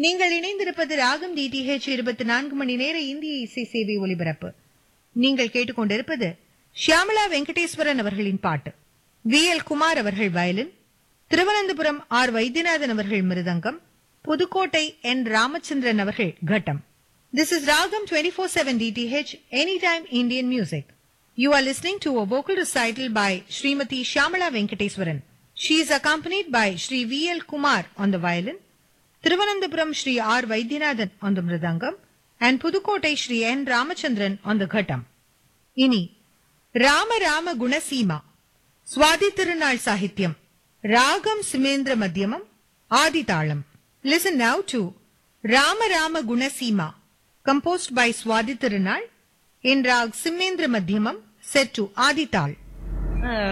நீங்கள் இணைந்திருப்பது ராகம் டிடிஹெச் இருபத்தி நான்கு மணி நேர இந்திய இசை சேவை ஒலிபரப்பு நீங்கள் கேட்டுக்கொண்டிருப்பது ஷியாமலா வெங்கடேஸ்வரன் அவர்களின் பாட்டு வி எல் குமார் அவர்கள் வயலின் திருவனந்தபுரம் ஆர் வைத்தியநாதன் அவர்கள் மிருதங்கம் புதுக்கோட்டை என் ராமச்சந்திரன் அவர்கள் கட்டம் This is Ragam 24/7 DTH Anytime Indian Music. You are listening to a vocal recital by Srimati Shyamala Venkateswaran. She is accompanied by Sri V.L. Kumar on the violin, Thiruvananthapuram Sri R. Vaidyanathan on the mridangam, and Pudukkottai Sri N. Ramachandran on the ghatam. இனி ராம ராம குணசீமா சுவாதி திருநாள் சாகித்யம் ராகம் சிமேந்திர மத்தியமம் ஆதிதாளம் listen now to Rama Rama Gunaseema composed by Swadhi Tirunal in Rag Simendra Madhyamam set to Adital.